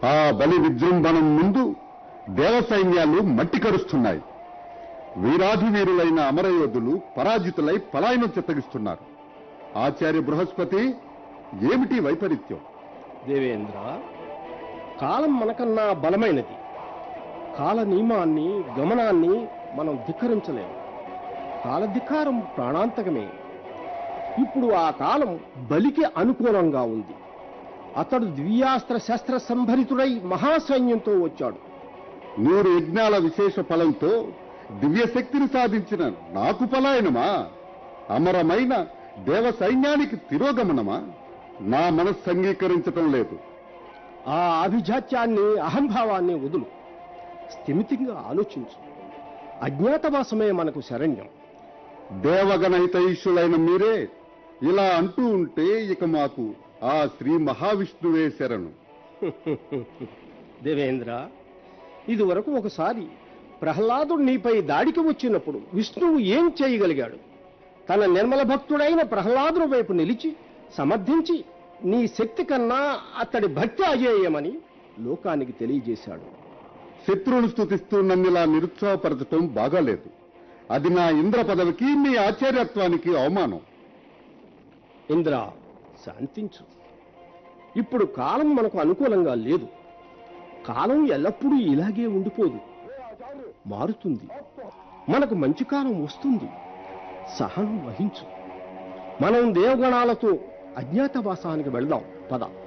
ఆ బలి విజృంభణం ముందు దేవ సైన్యాలు మట్టి కరుస్తున్నాయి వీరాధి వీరులైన అమరయోధులు పరాజితులై పలాయనం చిత్తగిస్తున్నారు ఆచార్య బృహస్పతి ఏమిటి వైపరీత్యం దేవేంద్ర కాలం మనకన్నా బలమైనది కాల నియమాన్ని గమనాన్ని మనం ధిక్కరించలేము కాలధిక్కారం ప్రాణాంతకమే ఇప్పుడు ఆ కాలం బలికి అనుకూలంగా ఉంది అతడు దివ్యాస్త్ర శస్త్ర సంభరితుడై మహాసైన్యంతో వచ్చాడు నూరు యజ్ఞాల విశేష ఫలంతో దివ్యశక్తిని సాధించిన నాకు పలాయనమా అమరమైన దేవ సైన్యానికి తిరోగమనమా నా మనస్సు అంగీకరించటం లేదు ఆ అభిజాత్యాన్ని అహంభావాన్ని వదులు స్థిమితంగా ఆలోచించు అజ్ఞాతవాసమే మనకు శరణ్యం దేవగణహితైషులైన మీరే ఇలా అంటూ ఉంటే ఇక మాకు ఆ శ్రీ మహావిష్ణువే శరణు దేవేంద్ర ఇదివరకు ఒకసారి ప్రహ్లాదుడు నీపై దాడికి వచ్చినప్పుడు విష్ణువు ఏం చేయగలిగాడు తన నిర్మల భక్తుడైన ప్రహ్లాదుని వైపు నిలిచి సమర్థించి నీ శక్తి కన్నా అతడి భక్తి అజేయమని లోకానికి తెలియజేశాడు శత్రువును స్థుతిస్తూ నన్నిలా నిరుత్సాహపరచటం బాగాలేదు అది నా ఇంద్ర పదవికి మీ ఆచార్యత్వానికి అవమానం ఇంద్ర శాంతించు ఇప్పుడు కాలం మనకు అనుకూలంగా లేదు కాలం ఎల్లప్పుడూ ఇలాగే ఉండిపోదు మారుతుంది మనకు మంచి కాలం వస్తుంది సహనం వహించు మనం దేవగణాలతో అజ్ఞాతవాసానికి వెళ్దాం పద